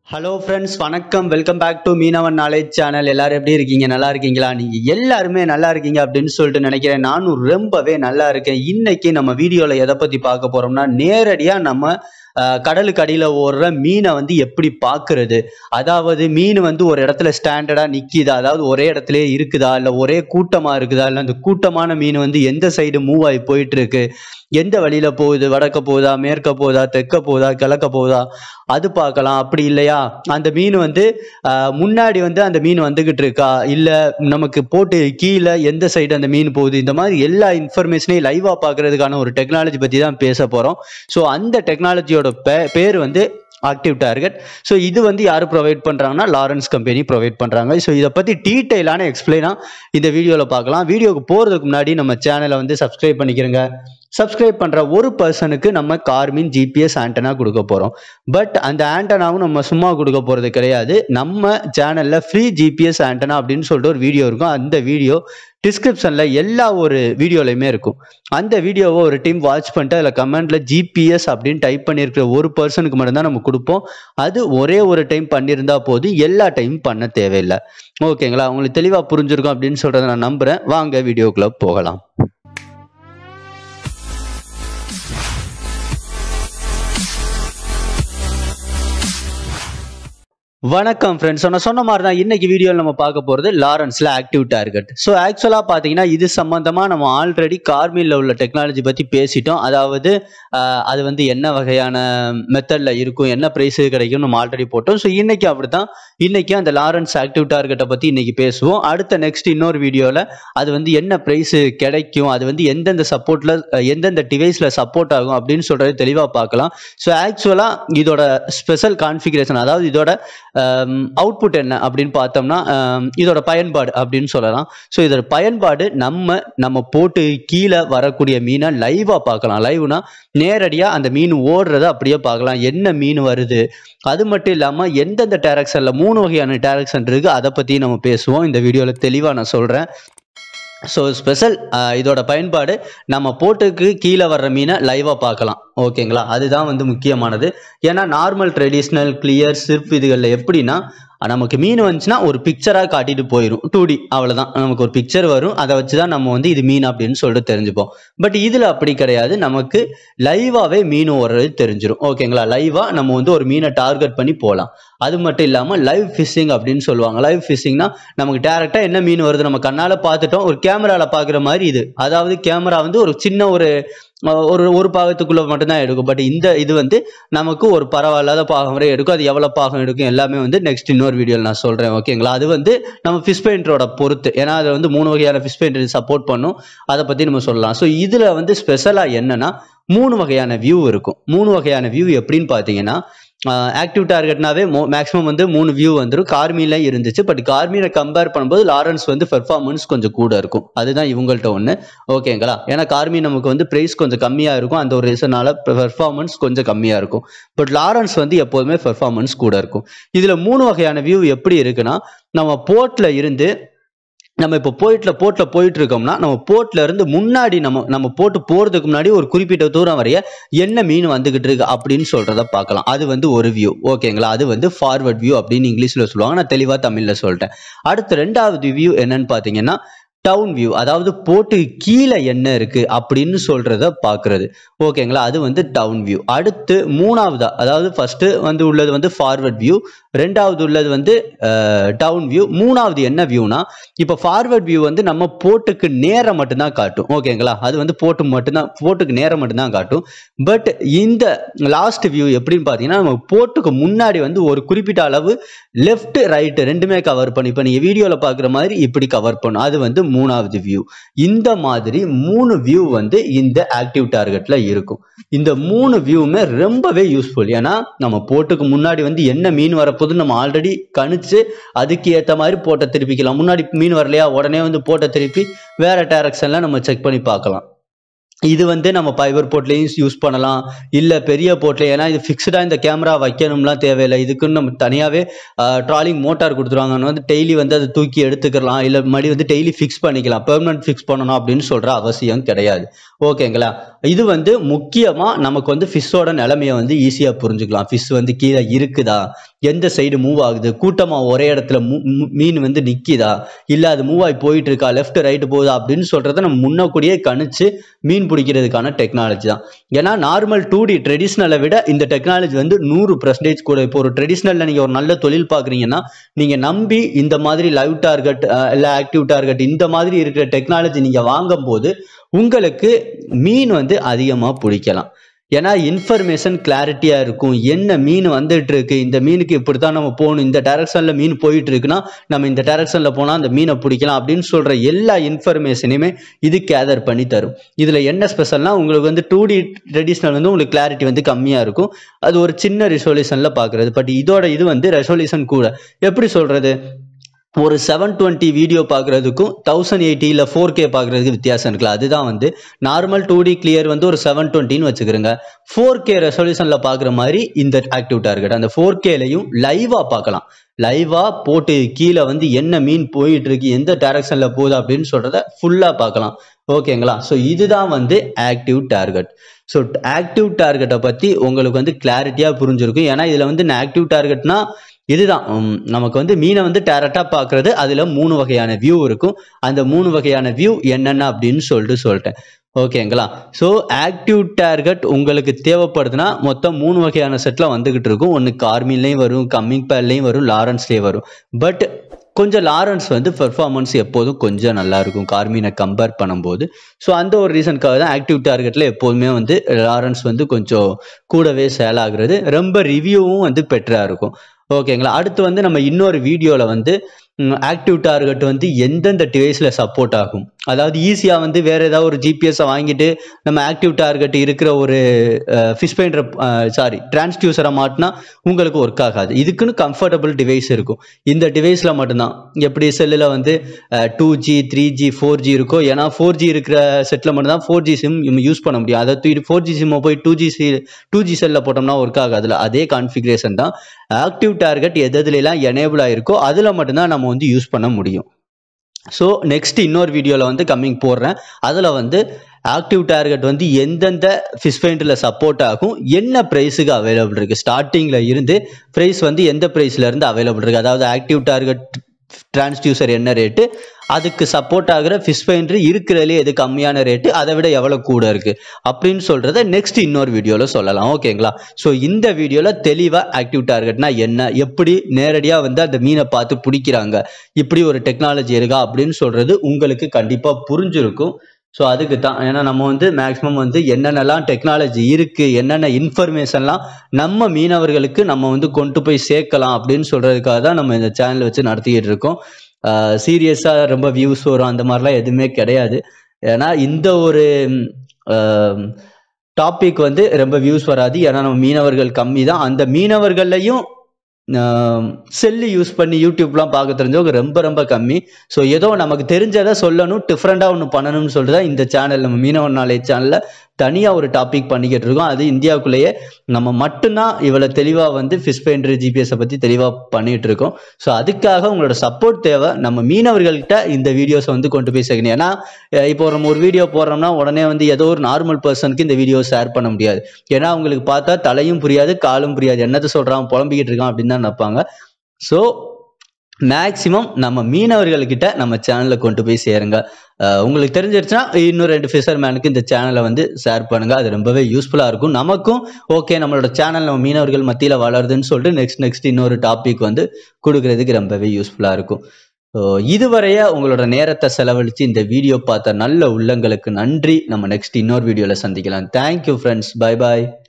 hello friends வணக்கம் welcome back to Meenavan knowledge channel எல்லாரும் எப்படி இருக்கீங்க நல்லா இருக்கீங்களா நீங்க எல்லாருமே நல்லா இருக்கீங்க அப்படின்னு சொல்லிட்டு நினைக்கிறேன் நானும் ரொம்பவே நல்லா இருக்கேன் இன்னைக்கு நம்ம வீடியோல எதை பத்தி பார்க்க போறோம்னா நேரடியா நம்ம அஹ், கடலுக்கு அடியில ஓடுற மீனை வந்து எப்படி பார்க்கிறது அதாவது மீன் வந்து ஒரு இடத்துல ஸ்டாண்டர்டா நிக்குதா அதாவது ஒரே இடத்துல இருக்குதா இல்ல ஒரே கூட்டமா இருக்குதா இல்ல அந்த கூட்டமான மீன் வந்து எந்த சைடு மூவ் ஆகி போயிட்டு இருக்கு எந்த வழியில போகுது வடக்க போகுதா மேற்க போகுதா தெற்க போகுதா கிழக்க போகுதா அது பார்க்கலாம் அப்படி இல்லையா அந்த மீன் வந்து ஆஹ், முன்னாடி வந்து அந்த மீன் வந்துகிட்டு இருக்கா இல்ல நமக்கு போட்டு கீழே எந்த சைடு அந்த மீன் போகுது இந்த மாதிரி எல்லா இன்ஃபர்மேஷனையும் லைவா பார்க்கறதுக்கான ஒரு டெக்னாலஜி பத்தி தான் பேச போறோம் ஸோ அந்த டெக்னாலஜியோட பேர் வந்து ஆக்டிவ் டார்கெட் ஸோ இது வந்து யார் ப்ரொவைட் பண்ணுறாங்கன்னா லாரன்ஸ் கம்பெனி ப்ரொவைட் பண்ணுறாங்க ஸோ இதை பற்றி டீட்டெயிலான எக்ஸ்பிளைனாக இந்த வீடியோவில் பார்க்கலாம் வீடியோக்கு போகிறதுக்கு முன்னாடி நம்ம சேனலை வந்து சப்ஸ்கிரைப் பண்ணிக்கிறோங்க சப்ஸ்கிரைப் பண்ணுற ஒரு பர்சனுக்கு நம்ம கார்மின் ஜிபிஎஸ் ஆண்டனா கொடுக்க போகிறோம் பட் அந்த ஆண்டனாவும் நம்ம சும்மா கொடுக்க போகிறது கிடையாது நம்ம சேனலில் ஃப்ரீ ஜிபிஎஸ் ஆண்டனா அப்படின்னு சொல்லிட்டு ஒரு வீடியோ இருக்கும் அந்த வீடியோ டிஸ்கிரிப்ஷனில் எல்லா ஒரு வீடியோலையுமே இருக்கும் அந்த வீடியோவை ஒரு டீம் வாட்ச் பண்ணிட்டு அதில் கமெண்ட்ல ஜிபிஎஸ் அப்படின்னு டைப் பண்ணியிருக்கிற ஒரு பர்சனுக்கு மட்டும்தான் நம்ம கொடுப்போம் அது ஒரே ஒரு டைம் பண்ணியிருந்தா போதும் எல்லா டைம் பண்ண தேவையில்லை ஓகேங்களா உங்களுக்கு தெளிவாக புரிஞ்சிருக்கும் அப்படின்னு சொல்கிறத நான் நம்புகிறேன் வாங்க வீடியோக்குள்ளே போகலாம் வணக்கம் ஃப்ரெண்ட்ஸ் நான் சொன்ன மாதிரி தான் இன்னைக்கு வீடியோவில் நம்ம பார்க்க போகிறது லாரன்ஸில் ஆக்டிவ் டார்கெட் ஸோ ஆக்சுவலாக பார்த்தீங்கன்னா இது சம்மந்தமாக நம்ம ஆல்ரெடி கார்மில்ல உள்ள டெக்னாலஜி பற்றி பேசிட்டோம் அதாவது ஆஹ், அது வந்து என்ன வகையான மெத்தடில் இருக்கும் என்ன ப்ரைஸ் கிடைக்கும் நம்ம ஆல்ரெடி போட்டோம் ஸோ இன்னைக்கு அப்படி தான் இன்னைக்கு அந்த லாரன்ஸ் ஆக்டிவ் டார்கெட்டை பற்றி இன்னைக்கு பேசுவோம் அடுத்த நெக்ஸ்ட் இன்னொரு வீடியோவில் அது வந்து என்ன ப்ரைஸ் கிடைக்கும் அது வந்து எந்தெந்த சப்போர்ட்டில் எந்தெந்த டிவைஸில் சப்போர்ட் ஆகும் அப்படின்னு சொல்கிறது தெளிவாக பார்க்கலாம் ஸோ ஆக்சுவலாக இதோட ஸ்பெஷல் கான்ஃபிகரேஷன் அதாவது இதோட அவுட்புட் என்ன அப்படின்னு பார்த்தோம்னா ஆம், இதோட பயன்பாடு அப்படின்னு சொல்லலாம் ஸோ இதோட பயன்பாடு நம்ம நம்ம போட்டு கீழே வரக்கூடிய மீனை லைவாக பார்க்கலாம் லைவ்னா நேரடியாக அந்த மீன் ஓடுறத அப்படியே பார்க்கலாம் என்ன மீன் வருது அது மட்டும் இல்லாமல் எந்தெந்த டேரக்ஷனில் மூணு வகையான டேரக்ஷன் இருக்குது அதை பற்றி நம்ம பேசுவோம் இந்த வீடியோவில் தெளிவாக நான் சொல்கிறேன் ஸோ ஸ்பெஷல் இதோட பயன்பாடு நம்ம போட்டுக்கு கீழே வர்ற மீனை லைவாக பார்க்கலாம் ஓகேங்களா அதுதான் வந்து முக்கியமானது ஏன்னா நார்மல் ட்ரெடிஷ்னல் கிளியர் சிர்ப் இதுகளில் எப்படின்னா நமக்கு மீன் வந்துச்சுன்னா ஒரு பிக்சராக காட்டிட்டு போயிடும் டூ டி அவ்வளோதான் நமக்கு ஒரு பிக்சர் வரும் அதை வச்சு தான் நம்ம வந்து இது மீன் அப்படின்னு சொல்லிட்டு தெரிஞ்சுப்போம் பட் இதில் அப்படி கிடையாது நமக்கு லைவாகவே மீன் ஓடுறது தெரிஞ்சிடும் ஓகேங்களா லைவாக நம்ம வந்து ஒரு மீனை டார்கெட் பண்ணி போகலாம் அது மட்டும் இல்லாமல் லைவ் ஃபிஷிங் அப்படின்னு சொல்லுவாங்க லைவ் ஃபிஷிங்னா நமக்கு டேரெக்டாக என்ன மீன் வருது நம்ம கண்ணால் பார்த்துட்டோம் ஒரு கேமராவில் பார்க்குற மாதிரி இது அதாவது கேமரா வந்து ஒரு சின்ன ஒரு அஹ், ஒரு ஒரு பாகத்துக்குள்ள மட்டும்தான் எடுக்கும் பட் இந்த இது வந்து நமக்கு ஒரு பரவாயில்லாத பாகம் வரை எடுக்கும் அது எவ்வளோ பாகம் எடுக்கும் எல்லாமே வந்து நெக்ஸ்ட் இன்னொரு வீடியோவில் நான் சொல்கிறேன் ஓகேங்களா அது வந்து நம்ம ஃபிஷ் பெயிண்டரோட பொறுத்து ஏன்னா அது வந்து மூணு வகையான ஃபிஷ் பெயிண்டர் சப்போர்ட் பண்ணும் அதை பற்றி நம்ம சொல்லலாம் ஸோ இதில் வந்து ஸ்பெஷலாக என்னன்னா மூணு வகையான வியூ இருக்கும் மூணு வகையான வியூ எப்படின்னு பார்த்தீங்கன்னா ஆக்டிவ் டார்கெட்னாவே மேக்ஸிமம் வந்து மூணு வியூ வந்துடும் கார்மில இருந்துச்சு பட் கார்மியை கம்பேர் பண்ணும்போது லாரன்ஸ் வந்து பெர்ஃபார்மன்ஸ் கொஞ்சம் கூட இருக்கும் அதுதான் இவங்கள்ட்ட ஒன்று ஓகேங்களா ஏன்னா கார்மி நமக்கு வந்து ப்ரைஸ் கொஞ்சம் கம்மியாக இருக்கும் அந்த ஒரு ரீசனால பெர்ஃபார்மன்ஸ் கொஞ்சம் கம்மியாக இருக்கும் பட் லாரன்ஸ் வந்து எப்போதுமே பெர்ஃபார்மன்ஸ் கூட இருக்கும் இதில் மூணு வகையான வியூ எப்படி இருக்குன்னா நம்ம போர்ட்டில் இருந்து நம்ம இப்போ போயிட்ல போர்ட்ல போயிட்டு இருக்கோம்னா நம்ம போர்ட்ல இருந்து முன்னாடி நம்ம நம்ம போட்டு போறதுக்கு முன்னாடி ஒரு குறிப்பிட்ட தூரம் வரைய என்ன மீன் வந்துகிட்டு இருக்கு அப்படின்னு சொல்றத பார்க்கலாம் அது வந்து ஒரு வியூ ஓகேங்களா அது வந்து ஃபார்வர்ட் வியூ அப்படின்னு இங்கிலீஷ்ல சொல்லுவாங்க நான் தெளிவா தமிழ்ல சொல்லிட்டேன் அடுத்து ரெண்டாவது வியூ என்னன்னு பாத்தீங்கன்னா டவுன் வியூ அதாவது போட்டு கீழே என்ன இருக்கு அப்படின்னு சொல்றத பார்க்கிறது ஓகேங்களா அது வந்து டவுன் வியூ அடுத்து மூணாவதா அதாவது ஃபர்ஸ்ட் வந்து உள்ளது வந்து ஃபார்வர்ட் வியூ ரெண்டாவது உள்ளது வந்து டவுன் வியூ மூணாவது என்ன வியூனா இப்போ ஃபார்வர்ட் வியூ வந்து நம்ம போட்டுக்கு நேரம் மட்டும்தான் காட்டும் ஓகேங்களா அது வந்து போட்டு மட்டும்தான் போட்டுக்கு நேரம் மட்டும்தான் காட்டும் பட் இந்த லாஸ்ட் வியூ எப்படின்னு பார்த்தீங்கன்னா நம்ம போட்டுக்கு முன்னாடி வந்து ஒரு குறிப்பிட்ட அளவு லெஃப்ட் ரைட் ரெண்டுமே கவர் பண்ணி இப்போ நீங்கள் வீடியோவில் பார்க்குற மாதிரி இப்படி கவர் பண்ணும் அது வந்து மூணாவது வியூ இந்த மாதிரி மூணு வியூ வந்து இந்த ஆக்டிவ் டார்கெட்ல இருக்கும் இந்த மூணு வியூவுமே ரொம்பவே யூஸ்ஃபுல் ஏன்னா நம்ம போட்டுக்கு முன்னாடி வந்து என்ன மீன் வரப்போகுதுன்னு நம்ம ஆல்ரெடி கணிச்சு அதுக்கு ஏற்ற மாதிரி போட்டை திருப்பிக்கலாம் முன்னாடி மீன் வரலையா உடனே வந்து போட்டை திருப்பி வேற டைரக்ஷன்ல நம்ம செக் பண்ணி பார்க்கலாம் இது வந்து நம்ம ஃபைபர் போர்ட்லேயும் யூஸ் பண்ணலாம் இல்லை பெரிய போர்ட்ல ஏன்னா இது ஃபிக்ஸ்டாக இந்த கேமரா வைக்கணும்லாம் தேவையில்லை இதுக்குன்னு நம்ம தனியாகவே ட்ராலிங் மோட்டார் கொடுத்துருவாங்க நம்ம வந்து டெய்லி வந்து அதை தூக்கி எடுத்துக்கலாம் இல்லை மறுபடி வந்து டெய்லி ஃபிக்ஸ் பண்ணிக்கலாம் பெர்மனன்ட் ஃபிக்ஸ் பண்ணணும் அப்படின்னு சொல்கிற அவசியம் கிடையாது ஓகேங்களா இது வந்து முக்கியமாக நமக்கு வந்து ஃபிஷ்ஷோட நிலைமையை வந்து ஈஸியாக புரிஞ்சுக்கலாம் ஃபிஷ் வந்து கீழே இருக்குதா எந்த சைடு மூவ் ஆகுது கூட்டமாக ஒரே இடத்துல மூ- மூ- மீன் வந்து நிற்கிதா இல்லை அது மூவ் ஆகி போயிட்டு இருக்கா லெஃப்ட் ரைட்டு போகுதா அப்படின்னு சொல்கிறத நம்ம முன்னக்கூடியே கணிச்சு மீன் பிடிக்கிறதுக்கான டெக்னாலஜி தான் ஏன்னா நார்மல் டூ டி ட்ரெடிஷ்னலை விட இந்த டெக்னாலஜி வந்து நூறு பர்சன்டேஜ் கூட இப்போ ஒரு ட்ரெடிஷ்னலில் நீங்கள் ஒரு நல்ல தொழில் பார்க்குறீங்கன்னா நீங்கள் நம்பி இந்த மாதிரி லைவ் டார்கெட் இல்லை ஆக்டிவ் டார்கெட் இந்த மாதிரி இருக்கிற டெக்னாலஜி நீங்கள் வாங்கும்போது உங்களுக்கு மீன் வந்து அதிகமாக பிடிக்கலாம் ஏன்னா இன்ஃபர்மேஷன் கிளாரிட்டியாக இருக்கும் என்ன மீன் வந்துட்டு இருக்கு இந்த மீனுக்கு இப்படி தான் நம்ம போகணும் இந்த டைரக்ஷனில் மீன் போயிட்டு இருக்குன்னா நம்ம இந்த டைரக்ஷனில் போனால் அந்த மீனை பிடிக்கலாம் அப்படின்னு சொல்கிற எல்லா இன்ஃபர்மேஷனையுமே இது கேதர் பண்ணி தரும் இதில் என்ன ஸ்பெஷல்னா உங்களுக்கு வந்து டூ டி ட்ரெடிஷ்னல் வந்து உங்களுக்கு கிளாரிட்டி வந்து கம்மியாக இருக்கும் அது ஒரு சின்ன ரெசொல்யூஷனில் பார்க்குறது பட் இதோட இது வந்து ரெசொல்யூஷன் கூட எப்படி சொல்கிறது ஒரு செவன் டுவெண்ட்டி வீடியோ பார்க்குறதுக்கும் தௌசண்ட் எயிட்டி இல்லை ஃபோர் கே பார்க்குறதுக்கு வித்தியாசம் இருக்குல்ல அதுதான் வந்து நார்மல் டூ டி கிளியர் வந்து ஒரு செவன் டுவெண்ட்டின்னு வச்சுக்கிறோங்க ஃபோர் கே ரெசல்யூஷனில் பார்க்குற மாதிரி இந்த ஆக்டிவ் டார்கெட் அந்த ஃபோர் கேலையும் லைவாக பார்க்கலாம் லைவாக போட்டு கீழே வந்து என்ன மீன் போயிட்டு இருக்கு எந்த டைரக்ஷனில் போகுது அப்படின்னு சொல்கிறத ஃபுல்லாக பார்க்கலாம் ஓகேங்களா ஸோ இதுதான் வந்து ஆக்டிவ் டார்கெட் ஸோ ஆக்டிவ் டார்கெட்டை பற்றி உங்களுக்கு வந்து கிளாரிட்டியாக புரிஞ்சிருக்கும் ஏன்னா இதில் வந்து ஆக்டிவ் டார்கெட்னா இதுதான் உம், நமக்கு வந்து மீனை வந்து டேரக்டாக பார்க்குறது அதில் மூணு வகையான வியூ இருக்கும் அந்த மூணு வகையான வியூ என்னென்ன அப்படின்னு சொல்லிட்டு சொல்லிட்டேன் ஓகேங்களா ஸோ ஆக்டிவ் டார்கெட் உங்களுக்கு தேவைப்படுதுன்னா மொத்தம் மூணு வகையான செட்டில் வந்துகிட்டு இருக்கும் ஒன்று கார்மின்லேயும் வரும் கம்மிங் பேட்லேயும் வரும் லாரன்ஸ்லேயும் வரும் பட் கொஞ்சம் லாரன்ஸ் வந்து பெர்ஃபார்மன்ஸ் எப்போதும் கொஞ்சம் நல்லா இருக்கும் கார்மீனை கம்பேர் பண்ணும்போது ஸோ அந்த ஒரு ரீசனுக்காக தான் ஆக்டிவ் டார்கெட்டில் எப்போதுமே வந்து லாரன்ஸ் வந்து கொஞ்சம் கூடவே சேல் ஆகுறது ரொம்ப ரிவ்யூவும் வந்து பெட்டராக இருக்கும் ஓகேங்களா அடுத்து வந்து நம்ம இன்னொரு வீடியோவில் வந்து ஆக்டிவ் டார்கெட் வந்து எந்தெந்த டிவைஸில் சப்போர்ட் ஆகும் அதாவது ஈஸியாக வந்து வேறு ஏதாவது ஒரு ஜிபிஎஸ்ஸை வாங்கிட்டு நம்ம ஆக்டிவ் டார்கெட் இருக்கிற ஒரு ஃபிஷ் பெயிண்டர் சாரி டிரான்ஸ்டியூசரை மாட்டினா உங்களுக்கு ஒர்க் ஆகாது இதுக்குன்னு கம்ஃபர்டபுள் டிவைஸ் இருக்கும் இந்த டிவைஸில் மட்டும்தான் எப்படி செல்லில் வந்து two G three G four G இருக்கோ ஏன்னா ஃபோர் ஜி இருக்கிற செட்டில் மட்டும்தான் ஃபோர் ஜி சிம் நம்ம யூஸ் பண்ண முடியும் அதை தூக்கிட்டு ஃபோர் ஜி சிம்மை போய் two G C two G செல்லில் போட்டோம்னா ஒர்க் ஆகாதுல அதே கான்ஃபிகரேஷன் தான் ஆக்டிவ் டார்கெட் எது எதுலாம் எனேபிள் ஆயிருக்கோ அதில் மட்டும்தான் நம்ம வந்து யூஸ் பண்ண முடியும் ஸோ நெக்ஸ்ட் இன்னொரு வீடியோவில் வந்து கம்மிங் போடுறேன் அதில் வந்து ஆக்டிவ் டார்கெட் வந்து எந்தெந்த ஃபிஷ் ஃபைண்டரில் சப்போர்ட் ஆகும் என்ன ப்ரைஸுக்கு அவைலபிள் இருக்குது ஸ்டார்டிங்கில் இருந்து ப்ரைஸ் வந்து எந்த ப்ரைஸ்ல இருந்து அவைலபிள் இருக்குது அதாவது ஆக்டிவ் டார்கெட் டிரான்ஸ்டியூசர் என்ன ரேட்டு அதுக்கு சப்போர்ட் ஆகிற ஃபிஷ் ஃபைண்டர் இருக்கிறதுலே எது கம்மியான ரேட்டு அதை விட எவ்வளோ கூட இருக்குது அப்படின்னு சொல்கிறத நெக்ஸ்ட் இன்னொரு வீடியோவில் சொல்லலாம் ஓகேங்களா ஸோ இந்த வீடியோவில் தெளிவாக ஆக்டிவ் டார்கெட்னா என்ன எப்படி நேரடியாக வந்து அந்த மீனை பார்த்து பிடிக்கிறாங்க இப்படி ஒரு டெக்னாலஜி இருக்கா அப்படின்னு சொல்கிறது உங்களுக்கு கண்டிப்பாக புரிஞ்சிருக்கும் ஸோ அதுக்கு தான் ஏன்னா நம்ம வந்து மேக்ஸிமம் வந்து என்னென்னலாம் டெக்னாலஜி இருக்குது என்னென்ன இன்ஃபர்மேஷன்லாம் நம்ம மீனவர்களுக்கு நம்ம வந்து கொண்டு போய் சேர்க்கலாம் அப்படின்னு சொல்கிறதுக்காக தான் நம்ம இந்த சேனல் வச்சு நடத்திக்கிட்டு இருக்கோம் சீரியஸாக ரொம்ப வியூஸ் வரும் அந்த மாதிரிலாம் எதுவுமே கிடையாது ஏன்னா இந்த ஒரு டாபிக் வந்து ரொம்ப வியூஸ் வராது ஏன்னா நம்ம மீனவர்கள் கம்மி தான் அந்த மீனவர்கள்லையும் செல்லு யூஸ் பண்ணி யூடியூப்லாம் பார்க்க தெரிஞ்சவங்க ரொம்ப ரொம்ப கம்மி ஸோ ஏதோ நமக்கு தெரிஞ்சதை சொல்லணும் டிஃப்ரெண்ட்டாக ஒன்று பண்ணணும்னு சொல்லிட்டு தான் இந்த சேனல் நம்ம மீனவன் நாலேஜ் சேனலில் தனியாக ஒரு டாபிக் பண்ணிக்கிட்டு இருக்கோம் அது இந்தியாவுக்குள்ளேயே நம்ம மட்டும்தான் இவ்வளோ தெளிவாக வந்து ஃபிஷ் பெயிண்டர் ஜிபிஎஸை பற்றி தெளிவாக பண்ணிகிட்டு இருக்கோம் ஸோ அதுக்காக உங்களோட சப்போர்ட் தேவை நம்ம மீனவர்கள்கிட்ட இந்த வீடியோஸை வந்து கொண்டு போய் சேர்க்கணும் ஏன்னா அஹ் இப்போ நம்ம ஒரு வீடியோ போடுறோம்னா உடனே வந்து ஏதோ ஒரு நார்மல் பர்சனுக்கு இந்த வீடியோ ஷேர் பண்ண முடியாது ஏன்னா அவங்களுக்கு பார்த்தா தலையும் புரியாது காலும் புரியாது என்னத்தை சொல்கிறான் புலம்பிக்கிட்டு இருக்கான் அப்படின்னு தான் நினைப்பாங்க ஸோ மேக்சிமம் நம்ம மீனவர்கள்கிட்ட நம்ம சேனலில் கொண்டு போய் சேருங்க அஹ் உங்களுக்கு தெரிஞ்சிருச்சுன்னா இன்னும் ரெண்டு ஃபிஷர்மேனுக்கு இந்த சேனலை வந்து ஷேர் பண்ணுங்க அது ரொம்பவே யூஸ்ஃபுல்லாக இருக்கும் நமக்கும் ஓகே நம்மளோட சேனல் நம்ம மீனவர்கள் மத்தியில் வளருதுன்னு சொல்லிட்டு நெக்ஸ்ட் நெக்ஸ்ட் இன்னொரு டாபிக் வந்து கொடுக்கறதுக்கு ரொம்பவே யூஸ்ஃபுல்லாக இருக்கும் ஸோ இதுவரைய உங்களோட நேரத்தை செலவழித்து இந்த வீடியோ பார்த்த நல்ல உள்ளங்களுக்கு நன்றி நம்ம நெக்ஸ்ட் இன்னொரு வீடியோவில் சந்திக்கலாம் தேங்க்யூ ஃப்ரெண்ட்ஸ் பை பாய்